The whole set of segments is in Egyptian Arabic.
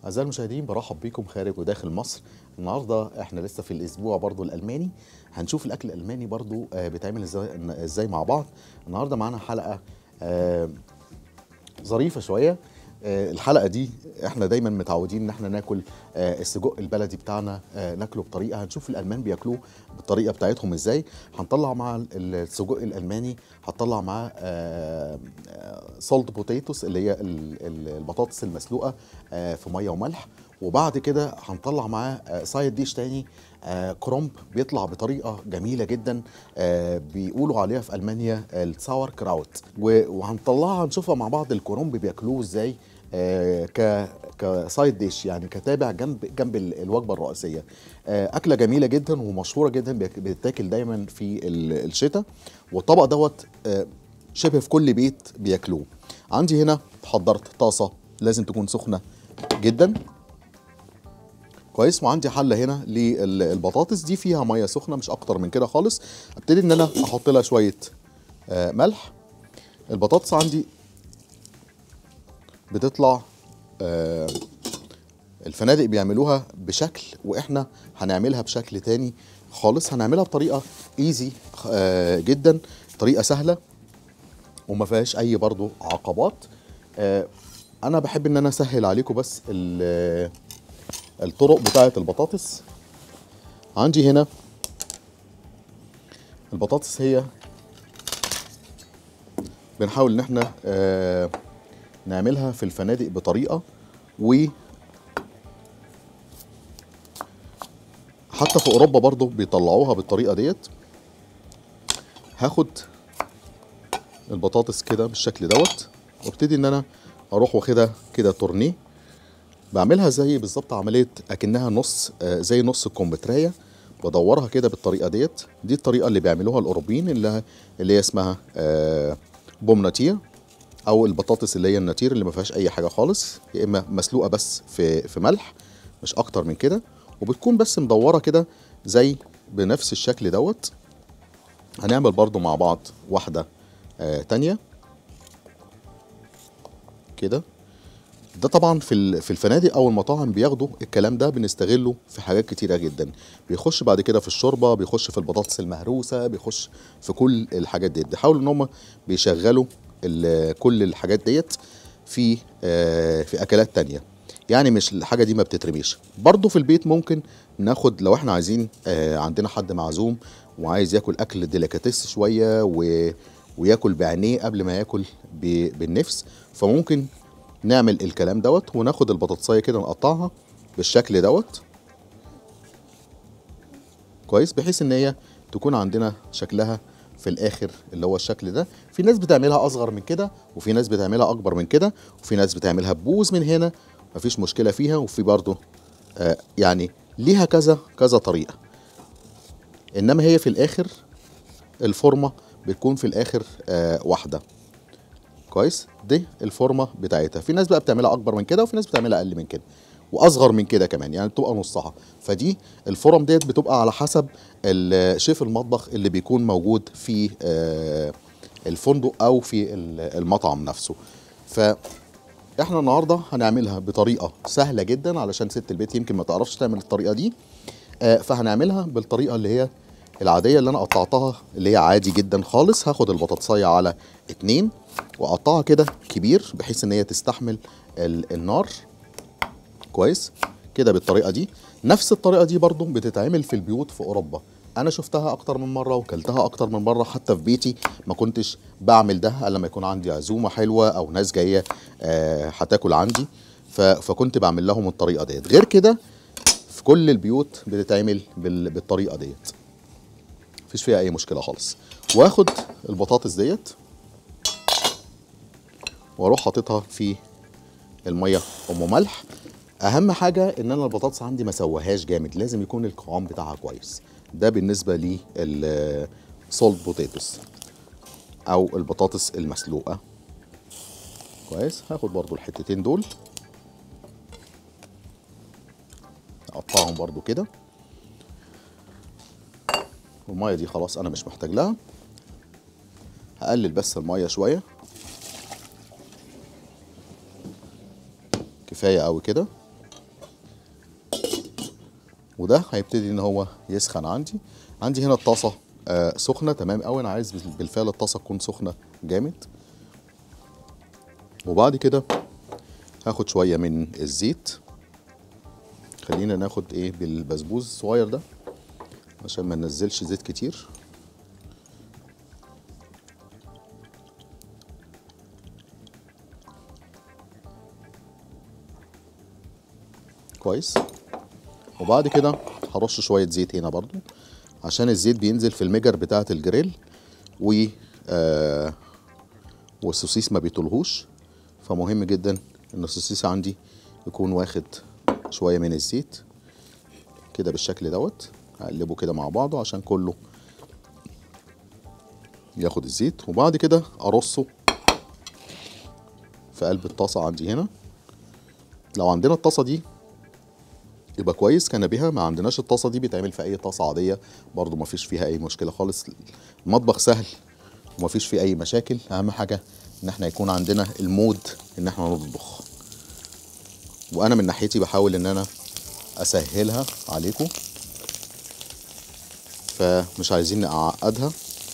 أعزائي المشاهدين برحب بيكم خارج وداخل مصر النهارده احنا لسه في الاسبوع برضو الالماني هنشوف الاكل الالماني برضو آه، بيتعمل ازاي ازاي مع بعض النهارده معانا حلقه آه، ظريفه شويه آه، الحلقه دي احنا دايما متعودين ان احنا ناكل آه، السجق البلدي بتاعنا آه، ناكله بطريقه هنشوف الالمان بياكلوه بالطريقه بتاعتهم ازاي هنطلع مع ال- السجق الالماني هنطلع معاه سولت بوتيتوس اللي هي ال- ال- البطاطس المسلوقه آه، في ميه وملح وبعد كده هنطلع معاه سايد ديش تاني آه، كرومب بيطلع بطريقه جميله جدا آه، بيقولوا عليها في المانيا الساور كراوت و- وهنطلعها نشوفها مع بعض الكرومب بياكلوه ازاي آه، ك كسايد ديش يعني كتابع جنب جنب ال- الوجبه الرئيسيه آه، اكله جميله جدا ومشهوره جدا بيك- بتتاكل دايما في ال- الشتاء والطبق دوت آه، شبه في كل بيت بياكلوه عندي هنا حضرت طاسه لازم تكون سخنه جدا كويس وعندي حله هنا للبطاطس دي فيها ميه سخنه مش اكتر من كده خالص ابتدي ان انا احط لها شويه آه، ملح البطاطس عندي بتطلع آه، الفنادق بيعملوها بشكل واحنا هنعملها بشكل تاني خالص هنعملها بطريقه ايزي جدا طريقه سهله وما فيهاش اي برضو عقبات آه، انا بحب ان انا اسهل عليكم بس ال- الطرق بتاعه البطاطس عندي هنا البطاطس هي بنحاول ان احنا آه، نعملها في الفنادق بطريقه و حتى في اوروبا برضو بيطلعوها بالطريقه ديت هاخد البطاطس كده بالشكل دوت وابتدي ان انا اروح واخدها كده تورنيه بعملها زي بالظبط عمليه اكنها نص آه، زي نص الكمبترايه بدورها كده بالطريقه ديت دي الطريقه اللي بيعملوها الاوروبيين اللي اللي هي اسمها آه، بومناتيه او البطاطس اللي هي الناتير اللي ما فيهاش اي حاجه خالص يا اما مسلوقه بس في في ملح مش اكتر من كده وبتكون بس مدوره كده زي بنفس الشكل دوت هنعمل برضو مع بعض واحده آه تانية كده ده طبعا في ال- في الفنادق او المطاعم بياخدوا الكلام ده بنستغله في حاجات كتيره جدا بيخش بعد كده في الشوربه بيخش في البطاطس المهروسه بيخش في كل الحاجات ديت بيحاولوا ان هم بيشغلوا ال- كل الحاجات ديت في آه، في اكلات تانية يعني مش الحاجه دي ما بتترميش برضو في البيت ممكن ناخد لو احنا عايزين آه، عندنا حد معزوم وعايز ياكل اكل ديليكاتيس شويه و وياكل بعينيه قبل ما ياكل ب- بالنفس فممكن نعمل الكلام دوت وناخد البطاطسايه كده نقطعها بالشكل دوت كويس بحيث ان هي تكون عندنا شكلها في الاخر اللي هو الشكل ده في ناس بتعملها اصغر من كده وفي ناس بتعملها اكبر من كده وفي ناس بتعملها ببوز من هنا مفيش مشكله فيها وفي برضه آه يعني ليها كذا كذا طريقه انما هي في الاخر الفورمه بتكون في الاخر آه واحده كويس دي الفورمه بتاعتها في ناس بقى بتعملها اكبر من كده وفي ناس بتعملها اقل من كده واصغر من كده كمان يعني بتبقى نصها فدي الفورم ديت بتبقى على حسب ال- شيف المطبخ اللي بيكون موجود في آه، الفندق او في ال- المطعم نفسه فاحنا النهارده هنعملها بطريقه سهله جدا علشان ست البيت يمكن ما تعرفش تعمل الطريقه دي آه، فهنعملها بالطريقه اللي هي العاديه اللي انا قطعتها اللي هي عادي جدا خالص هاخد البطاطسايه على اتنين واقطعها كده كبير بحيث ان هي تستحمل ال- النار كويس كده بالطريقه دي نفس الطريقه دي برضو بتتعمل في البيوت في اوروبا انا شفتها اكتر من مره وكلتها اكتر من مره حتى في بيتي ما كنتش بعمل ده الا لما يكون عندي عزومه حلوه او ناس جايه آه، هتاكل عندي ف- فكنت بعمل لهم الطريقه ديت غير كده في كل البيوت بتتعمل بال- بالطريقه ديت مفيش فيها اي مشكله خالص واخد البطاطس ديت واروح حاططها في الميه ام ملح اهم حاجه ان انا البطاطس عندي ما سويهاش جامد لازم يكون القوام بتاعها كويس ده بالنسبه للسولت بوتيتوس او البطاطس المسلوقه كويس هاخد برضو الحتتين دول اقطعهم برضو كده والميه دي خلاص انا مش محتاج لها هقلل بس الميه شويه كفايه قوي كده وده هيبتدي ان هو يسخن عندي عندي هنا الطاسه آه سخنه تمام قوي انا عايز بال- بالفعل الطاسه تكون سخنه جامد وبعد كده هاخد شويه من الزيت خلينا ناخد ايه بالبسبوس الصغير ده عشان ما ننزلش زيت كتير كويس وبعد كده هرش شويه زيت هنا برضو عشان الزيت بينزل في المجر بتاعه الجريل و آه والسوسيس ما بيطولهوش فمهم جدا ان السوسيس عندي يكون واخد شويه من الزيت كده بالشكل دوت هقلبه كده مع بعضه عشان كله ياخد الزيت وبعد كده ارصه في قلب الطاسه عندي هنا لو عندنا الطاسه دي يبقى كويس كان بها ما عندناش الطاسه دي بيتعمل في اي طاسه عاديه برضو ما فيش فيها اي مشكله خالص المطبخ سهل وما فيش فيه اي مشاكل اهم حاجه ان احنا يكون عندنا المود ان احنا نطبخ وانا من ناحيتي بحاول ان انا اسهلها عليكم فمش عايزين نعقدها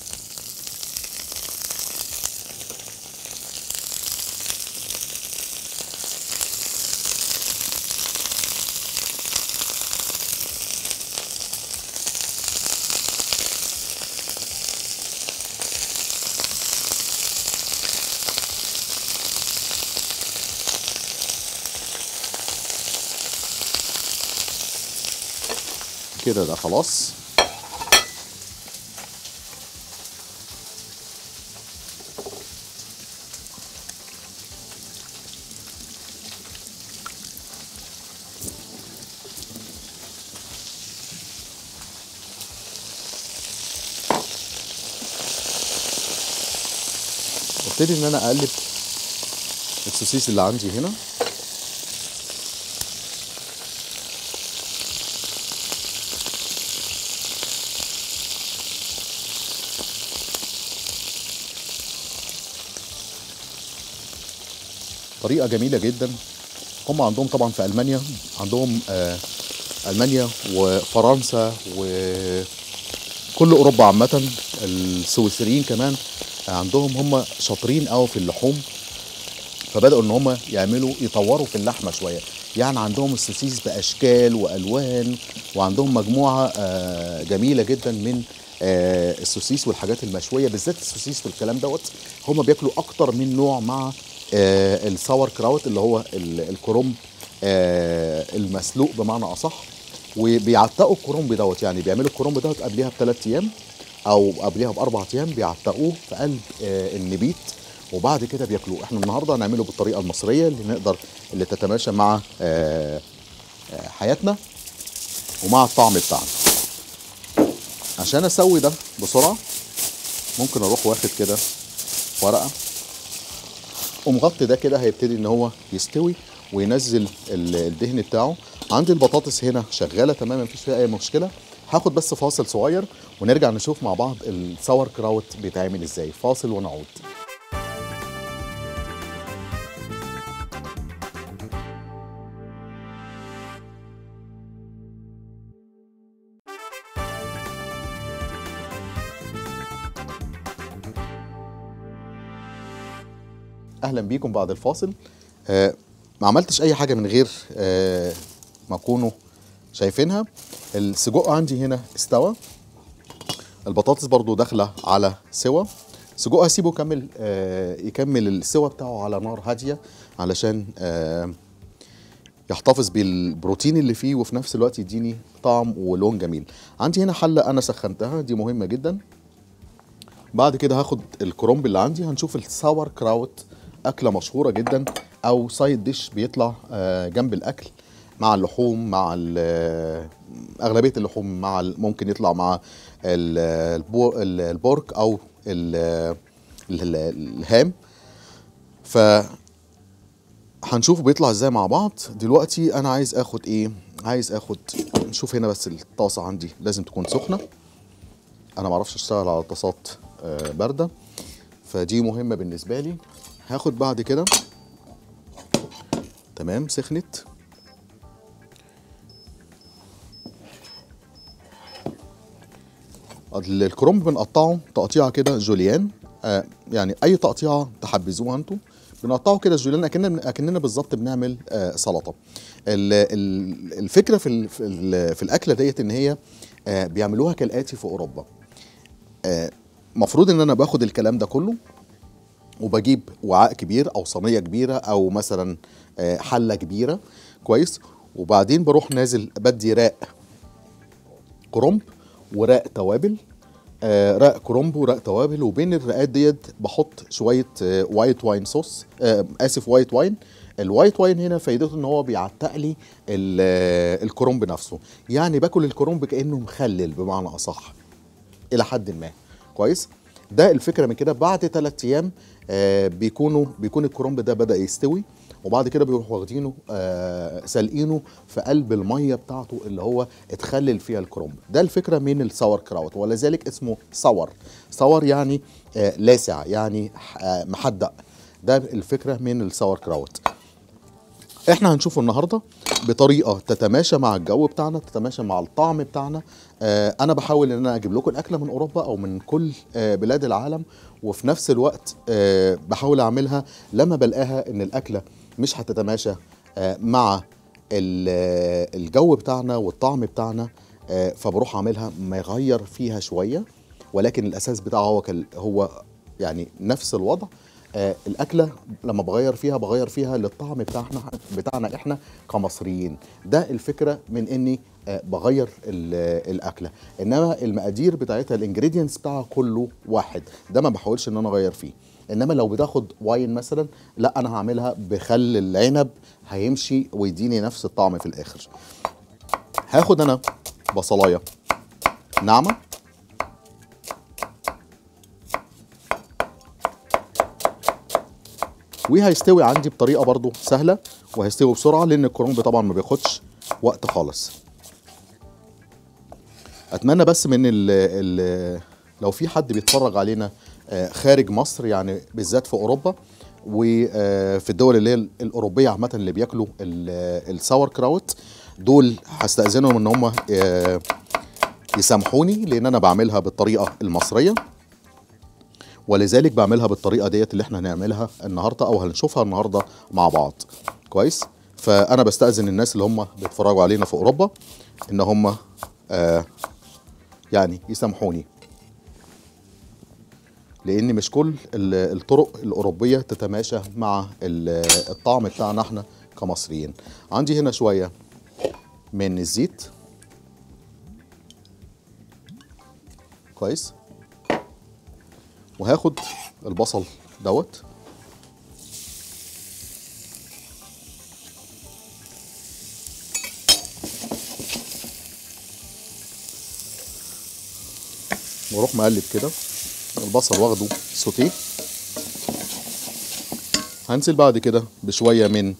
كده ده خلاص ابتدي ان انا اقلب السوسيس اللي عندي هنا طريقه جميله جدا هم عندهم طبعا في المانيا عندهم آه المانيا وفرنسا وكل اوروبا عامه السويسريين كمان عندهم هم شاطرين قوي في اللحوم فبداوا ان هم يعملوا يطوروا في اللحمه شويه يعني عندهم السوسيس باشكال والوان وعندهم مجموعه آه جميله جدا من آه السوسيس والحاجات المشويه بالذات السوسيس والكلام دوت هم بياكلوا اكتر من نوع مع آه الساور كراوت اللي هو ال- الكرنب آه المسلوق بمعنى اصح وبيعتقوا الكرنب دوت يعني بيعملوا الكرنب دوت قبلها بثلاث ايام او قبلها باربع ايام بيعتقوه في قلب آه النبيت وبعد كده بياكلوه احنا النهارده هنعمله بالطريقه المصريه اللي نقدر اللي تتماشى مع آه آه حياتنا ومع الطعم بتاعنا عشان اسوي ده بسرعه ممكن اروح واخد كده ورقه ومغطي ده كده هيبتدي ان هو يستوي وينزل ال- الدهن بتاعه عندي البطاطس هنا شغاله تمام مفيش فيها اي مشكله هاخد بس فاصل صغير ونرجع نشوف مع بعض الساور كراوت بيتعمل ازاي فاصل ونعود اهلا بيكم بعد الفاصل آه ما عملتش اي حاجه من غير آه ما تكونوا شايفينها السجق عندي هنا استوى البطاطس برضو داخله على سوا سجق هسيبه يكمل آه يكمل السوا بتاعه على نار هاديه علشان آه يحتفظ بالبروتين اللي فيه وفي نفس الوقت يديني طعم ولون جميل عندي هنا حله انا سخنتها دي مهمه جدا بعد كده هاخد الكرومب اللي عندي هنشوف الساور كراوت اكله مشهوره جدا او سايد ديش بيطلع آه، جنب الاكل مع اللحوم مع ال- آه، اغلبيه اللحوم مع ال- ممكن يطلع مع ال- البو- ال- البورك او ال- ال- الهام ف هنشوفه بيطلع ازاي مع بعض دلوقتي انا عايز اخد ايه عايز اخد نشوف هنا بس الطاسه عندي لازم تكون سخنه انا ما اعرفش اشتغل على طاسات آه، بارده فدي مهمه بالنسبه لي هاخد بعد كده تمام سخنت ال- الكرنب بنقطعه تقطيعه كده جوليان آه يعني اي تقطيعه تحبذوها انتوا بنقطعه كده جوليان اكننا اكننا بالظبط بنعمل آه سلطه ال- ال- الفكره في ال- في, ال- في الاكله ديت ان هي آه بيعملوها كالاتي في اوروبا المفروض ان انا باخد الكلام ده كله وبجيب وعاء كبير او صينيه كبيره او مثلا آه، حله كبيره كويس وبعدين بروح نازل بدي راق كرنب وراق توابل آه راق كرنب وراق توابل وبين الرقات ديت بحط شويه آه وايت واين صوص آه اسف وايت واين الوايت واين هنا فايدته ان هو بيعتق لي ال- آه، الكرنب نفسه يعني باكل الكرنب كانه مخلل بمعنى اصح الى حد ما كويس ده الفكره من كده بعد ثلاث ايام آه بيكونوا بيكون الكرنب ده بدا يستوي وبعد كده بيروحوا واخدينه آه سالقينه في قلب الميه بتاعته اللي هو اتخلل فيها الكرنب ده الفكره من الساور كراوت ولذلك اسمه سور سور يعني آه لاسع يعني آه محدق ده الفكره من الساور كراوت احنا هنشوفه النهارده بطريقه تتماشى مع الجو بتاعنا تتماشى مع الطعم بتاعنا آه انا بحاول ان انا اجيب لكم الاكله من اوروبا او من كل آه بلاد العالم وفي نفس الوقت آه بحاول اعملها لما بلاقيها ان الاكله مش هتتماشى آه مع ال- آه، الجو بتاعنا والطعم بتاعنا آه فبروح اعملها مغير فيها شويه ولكن الاساس بتاعه هو كال- هو يعني نفس الوضع آه الاكله لما بغير فيها بغير فيها للطعم بتاعنا بتاعنا احنا كمصريين ده الفكره من اني آه بغير ال- الاكله انما المقادير بتاعتها الانجريدينتس بتاعها كله واحد ده ما بحاولش ان انا اغير فيه انما لو بتاخد واين مثلا لا انا هعملها بخل العنب هيمشي ويديني نفس الطعم في الاخر هاخد انا بصلايه ناعمه وهيستوي عندي بطريقه برضو سهله وهيستوي بسرعه لان الكرنب طبعا ما بياخدش وقت خالص اتمنى بس من ال ال لو في حد بيتفرج علينا آه، خارج مصر يعني بالذات في اوروبا وفي الدول اللي هي الاوروبيه عامه اللي بياكلوا ال- الساور كراوت دول هستاذنهم ان هم آه، يسامحوني لان انا بعملها بالطريقه المصريه ولذلك بعملها بالطريقه ديت اللي احنا هنعملها النهارده او هنشوفها النهارده مع بعض كويس فانا بستاذن الناس اللي هم بيتفرجوا علينا في اوروبا ان هم آه يعني يسامحوني لان مش كل ال- الطرق الاوروبيه تتماشى مع ال- الطعم بتاعنا احنا كمصريين عندي هنا شويه من الزيت كويس وهاخد البصل دوت واروح مقلب كده البصل واخده سوتيه هنزل بعد كده بشويه من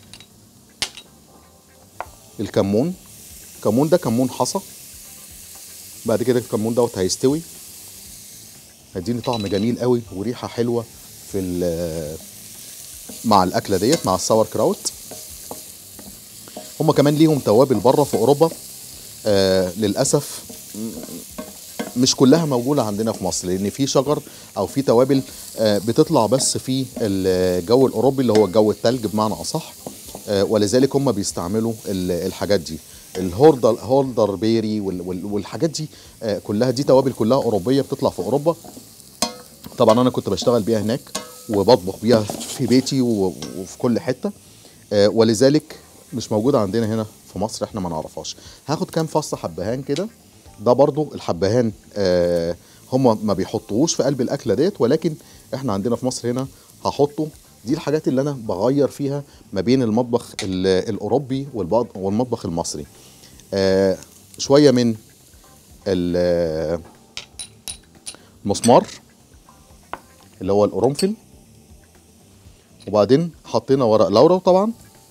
الكمون الكمون ده كمون حصى بعد كده الكمون دوت هيستوي هيديني طعم جميل قوي وريحه حلوه في ال- مع الاكله ديت مع الساور كراوت هما كمان ليهم توابل بره في اوروبا آه للاسف م- مش كلها موجوده عندنا في مصر لان في شجر او في توابل آه بتطلع بس في الجو الاوروبي اللي هو الجو التلج بمعنى اصح آه ولذلك هم بيستعملوا ال- الحاجات دي الهولدر هولدر بيري وال- وال- والحاجات دي آه كلها دي توابل كلها اوروبيه بتطلع في اوروبا طبعا انا كنت بشتغل بيها هناك وبطبخ بيها في بيتي و- وفي كل حته آه، ولذلك مش موجوده عندنا هنا في مصر احنا ما نعرفهاش هاخد كام فص حبهان كده ده برضو الحبهان آه، هم ما بيحطوهوش في قلب الاكله ديت ولكن احنا عندنا في مصر هنا هحطه دي الحاجات اللي انا بغير فيها ما بين المطبخ ال- الاوروبي والبعض- والمطبخ المصري آه، شويه من ال- المسمار اللي هو القرنفل وبعدين حطينا ورق لورا طبعا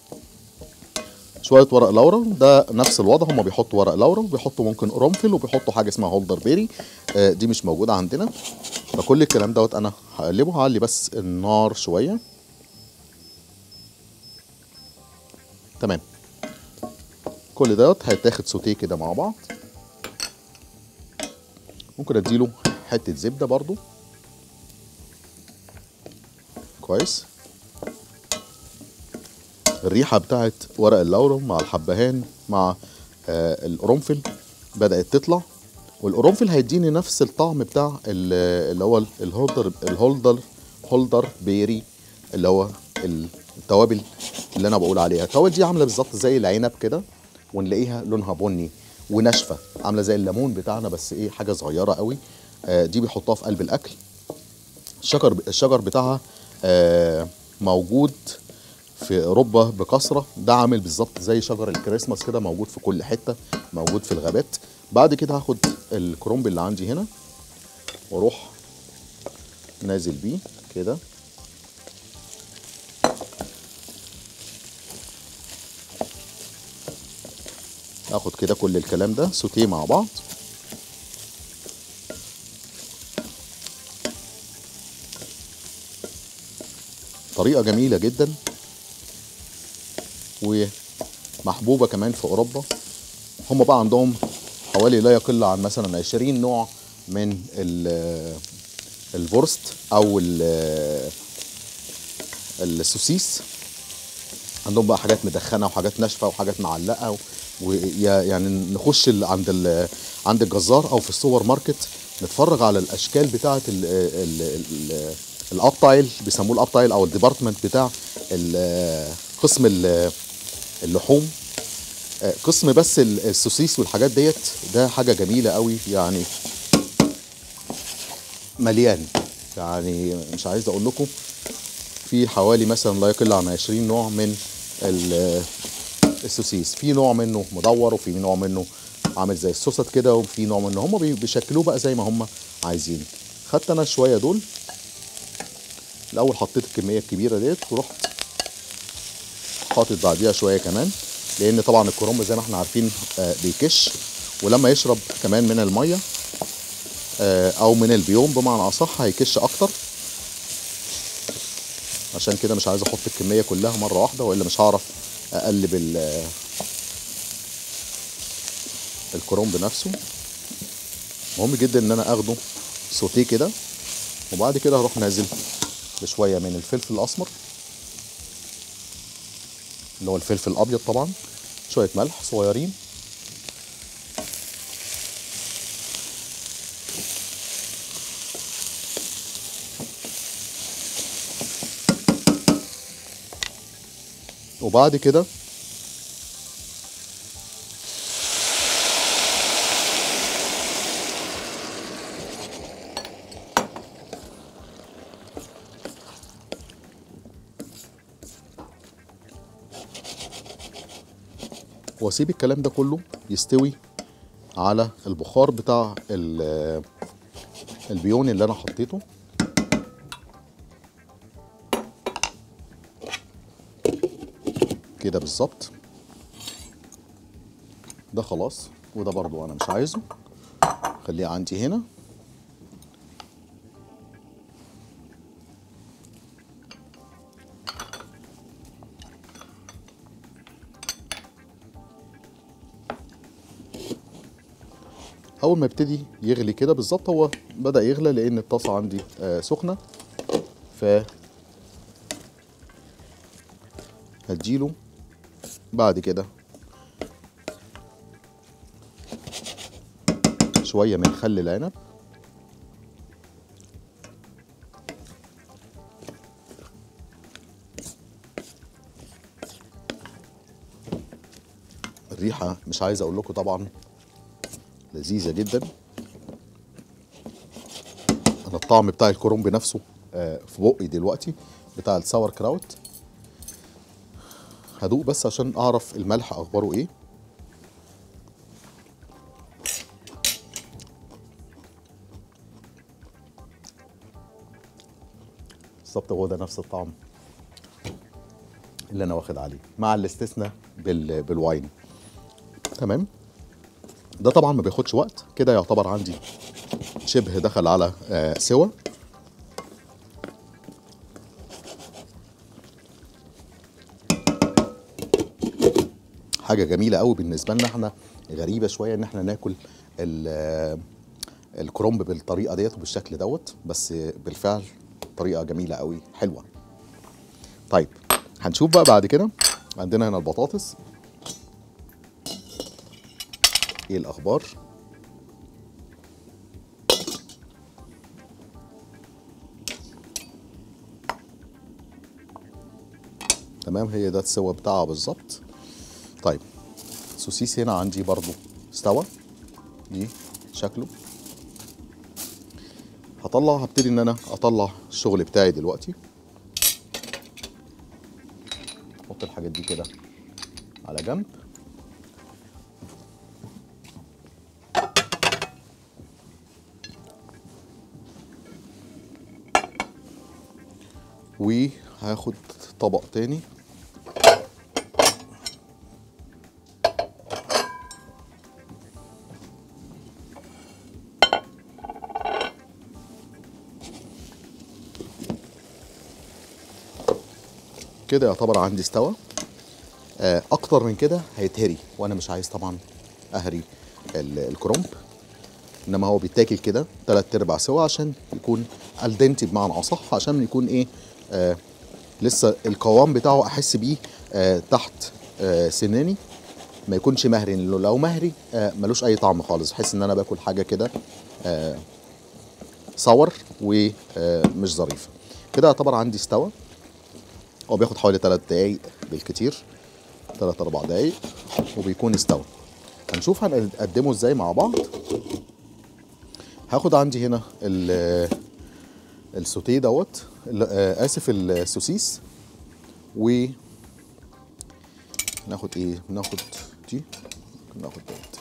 شويه ورق لورا ده نفس الوضع هما بيحطوا ورق لورا وبيحطوا ممكن قرنفل وبيحطوا حاجه اسمها هولدر بيري آه دي مش موجوده عندنا فكل الكلام دوت انا هقلبه هعلي بس النار شويه تمام كل دوت هيتاخد سوتيه كده مع بعض ممكن اديله حته زبده برضو كويس الريحه بتاعت ورق اللورا مع الحبهان مع آه القرنفل بدات تطلع والقرنفل هيديني نفس الطعم بتاع ال- اللي هو الهولدر الهولدر هولدر بيري اللي هو التوابل اللي انا بقول عليها التوابل دي عامله بالظبط زي العنب كده ونلاقيها لونها بني وناشفه عامله زي الليمون بتاعنا بس ايه حاجه صغيره قوي آه دي بيحطوها في قلب الاكل الشجر الشجر بتاعها آه موجود في اوروبا بكثره ده عامل بالظبط زي شجر الكريسماس كده موجود في كل حته موجود في الغابات بعد كده هاخد الكرومب اللي عندي هنا واروح نازل بيه كده اخد كده كل الكلام ده سوتيه مع بعض طريقة جميلة جدا ومحبوبة كمان في أوروبا هم بقى عندهم حوالي لا يقل عن مثلا 20 نوع من ال- الفورست أو ال- السوسيس عندهم بقى حاجات مدخنه وحاجات ناشفه وحاجات معلقه ويعني نخش ال- عند ال- عند الجزار او في السوبر ماركت نتفرج على الاشكال بتاعه ال- ال- ال- الابتايل بيسموه الابتايل او الديبارتمنت بتاع ال- قسم ال- اللحوم آه، قسم بس ال- السوسيس والحاجات ديت ده حاجه جميله قوي يعني مليان يعني مش عايز اقول لكم في حوالي مثلا لا يقل عن 20 نوع من ال- السوسيس في نوع منه مدور وفي نوع منه عامل زي السوست كده وفي نوع منه هم بي- بيشكلوه بقى زي ما هم عايزين خدت انا شويه دول الاول حطيت الكميه الكبيره ديت ورحت حاطط بعديها شويه كمان لان طبعا الكرنب زي ما احنا عارفين آه، بيكش ولما يشرب كمان من الميه آه، او من البيوم بمعنى اصح هيكش اكتر عشان كده مش عايز احط الكميه كلها مره واحده والا مش هعرف اقلب ال- الكرنب نفسه مهم جدا ان انا اخده سوتيه كده وبعد كده هروح نازل بشويه من الفلفل الاسمر اللي هو الفلفل الابيض طبعا شويه ملح صغيرين وبعد كده واسيب الكلام ده كله يستوي على البخار بتاع ال- البيون اللي انا حطيته كده بالظبط ده خلاص وده برضو انا مش عايزه خليه عندي هنا اول ما يبتدي يغلي كده بالظبط هو بدا يغلى لان الطاسه عندي آه سخنه ف هديله بعد كده شويه من خل العنب الريحه مش عايز اقول لكم طبعا لذيذه جدا انا الطعم بتاع الكرنب نفسه آه، في بقي دلوقتي بتاع الساور كراوت هدوق بس عشان اعرف الملح اخباره ايه بالظبط هو ده نفس الطعم اللي انا واخد عليه مع الاستثناء بال... بالواين تمام ده طبعا ما بياخدش وقت كده يعتبر عندي شبه دخل على آه، سوا حاجه جميله قوي بالنسبه لنا احنا غريبه شويه ان احنا ناكل ال- الكرومب بالطريقه ديت وبالشكل دوت بس بالفعل طريقه جميله قوي حلوه طيب هنشوف بقى بعد كده عندنا هنا البطاطس ايه الاخبار تمام هي ده السوا بتاعها بالظبط طيب السوسيس هنا عندي برضو استوى دي شكله هطلع هبتدي ان انا اطلع الشغل بتاعي دلوقتي احط الحاجات دي كده على جنب وهاخد طبق تاني كده يعتبر عندي استوى آه، اكتر من كده هيتهري وانا مش عايز طبعا اهري ال- الكرومب انما هو بيتاكل كده تلات ارباع سوا عشان يكون الدنتي بمعنى اصح عشان يكون ايه آه لسه القوام بتاعه احس بيه آه تحت آه سناني ما يكونش مهري لأنه لو مهري آه ملوش اي طعم خالص احس ان انا باكل حاجه كده آه صور ومش ظريفه كده يعتبر عندي استوى هو بياخد حوالي 3 دقايق بالكتير 3 4 دقايق وبيكون استوى هنشوف هنقدمه ازاي مع بعض هاخد عندي هنا ال- السوتيه دوت ال- آه، اسف السوسيس و ناخد ايه ناخد دي ناخد دوت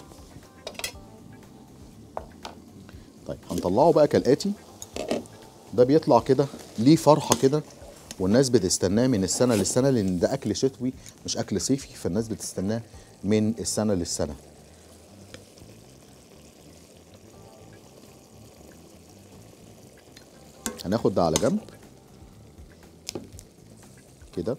طيب هنطلعه بقى كالاتي ده بيطلع كده ليه فرحه كده والناس بتستناه من السنه للسنه لان ده اكل شتوي مش اكل صيفي فالناس بتستناه من السنه للسنه هناخد ده على جنب كده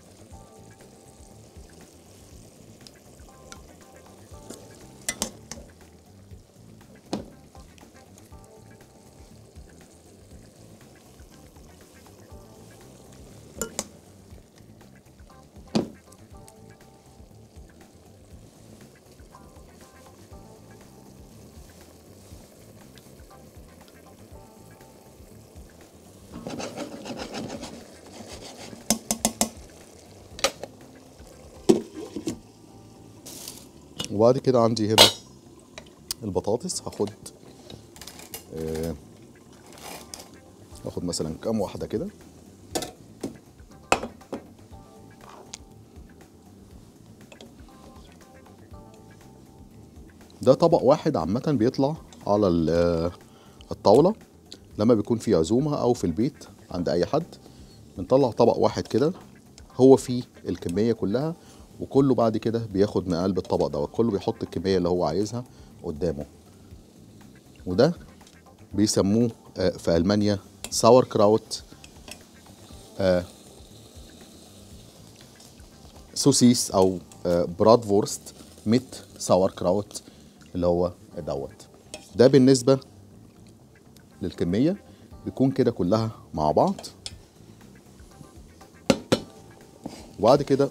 وبعد كده عندي هنا البطاطس هاخد آه، هاخد مثلا كام واحدة كده ده طبق واحد عامة بيطلع على ال- آه، الطاولة لما بيكون في عزومة أو في البيت عند أي حد بنطلع طبق واحد كده هو فيه الكمية كلها وكله بعد كده بياخد من قلب الطبق دوت كله بيحط الكمية اللي هو عايزها قدامه وده بيسموه آه، في ألمانيا ساور كراوت آه، سوسيس أو آه، برادفورست ميت ساور كراوت اللي هو دوت ده بالنسبة للكمية بيكون كده كلها مع بعض وبعد كده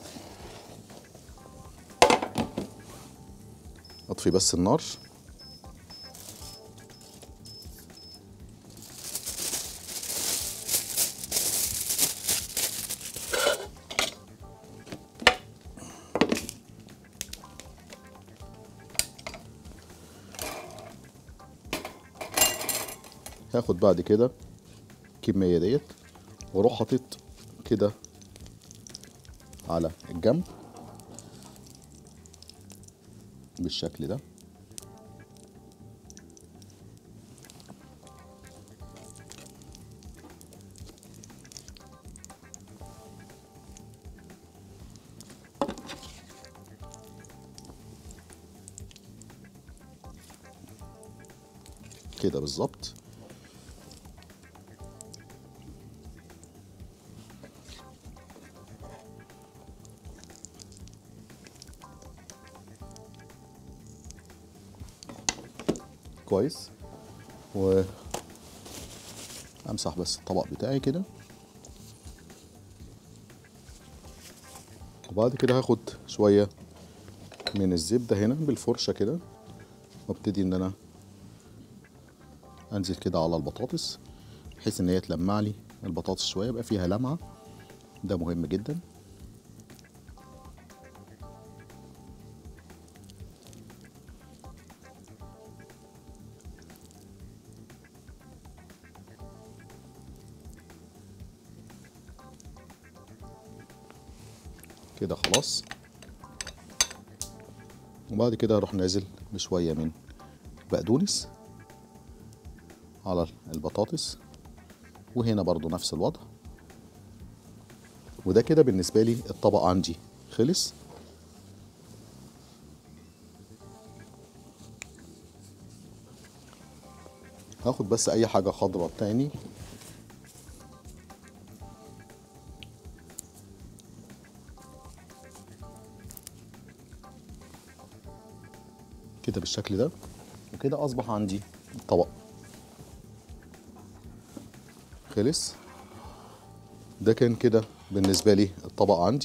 اطفي بس النار هاخد بعد كده الكمية ديت واروح حاطط كده على الجنب بالشكل ده كده بالظبط كويس و امسح بس الطبق بتاعي كده وبعد كده هاخد شوية من الزبدة هنا بالفرشة كده وابتدي ان انا انزل كده على البطاطس بحيث ان هي تلمع لي البطاطس شوية يبقى فيها لمعة ده مهم جدا كده خلاص وبعد كده هروح نازل بشوية من بقدونس على البطاطس وهنا برضو نفس الوضع وده كده بالنسبة لي الطبق عندي خلص هاخد بس اي حاجة خضراء تاني كده بالشكل ده وكده اصبح عندي الطبق خلص ده كان كده بالنسبة لي الطبق عندي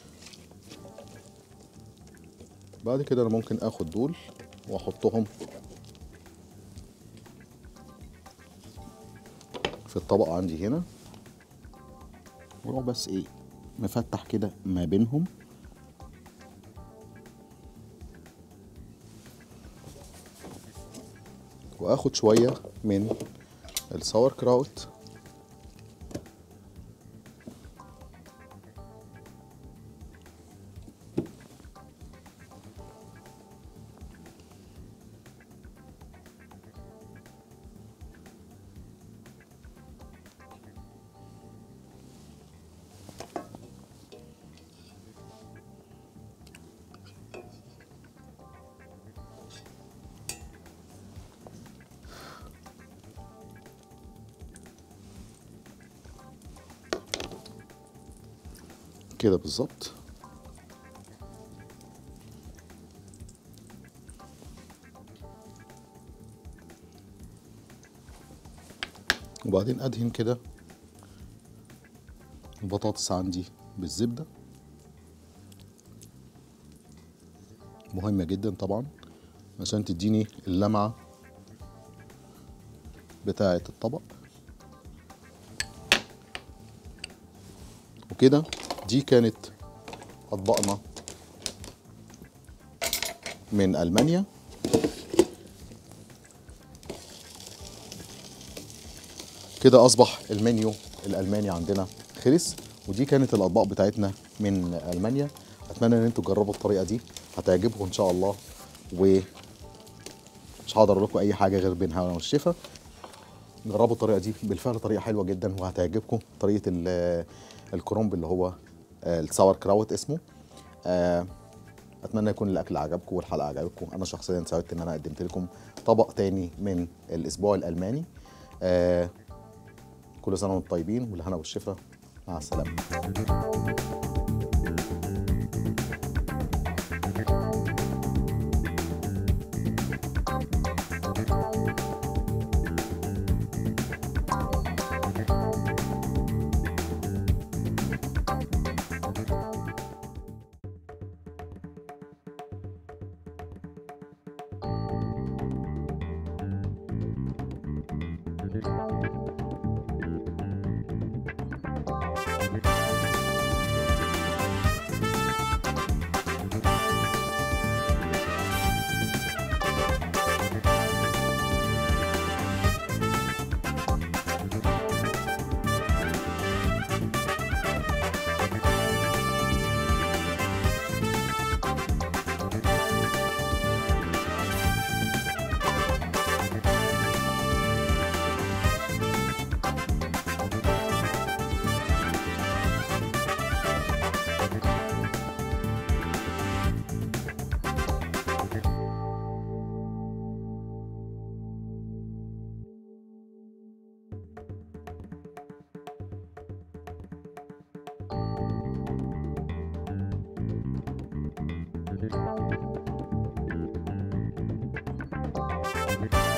بعد كده انا ممكن اخد دول واحطهم في الطبق عندي هنا واروح بس ايه مفتح كده ما بينهم واخد شويه من الساور كراوت كده بالظبط وبعدين ادهن كده البطاطس عندي بالزبدة مهمة جدا طبعا عشان تديني اللمعة بتاعة الطبق وكده دي كانت أطباقنا من ألمانيا كده أصبح المنيو الألماني عندنا خلص ودي كانت الأطباق بتاعتنا من ألمانيا أتمنى إن انتوا تجربوا الطريقة دي هتعجبكم إن شاء الله و مش هقدر أقول لكم أي حاجة غير بينها والشفا جربوا الطريقة دي بالفعل طريقة حلوة جدا وهتعجبكم طريقة ال- الكرومب اللي هو آه، الساور كراوت اسمه آه، اتمنى يكون الاكل عجبكم والحلقه عجبتكم انا شخصيا سعدت ان انا قدمت لكم طبق تاني من الاسبوع الالماني آه، كل سنه وانتم طيبين والهنا والشفا مع السلامه Thank you.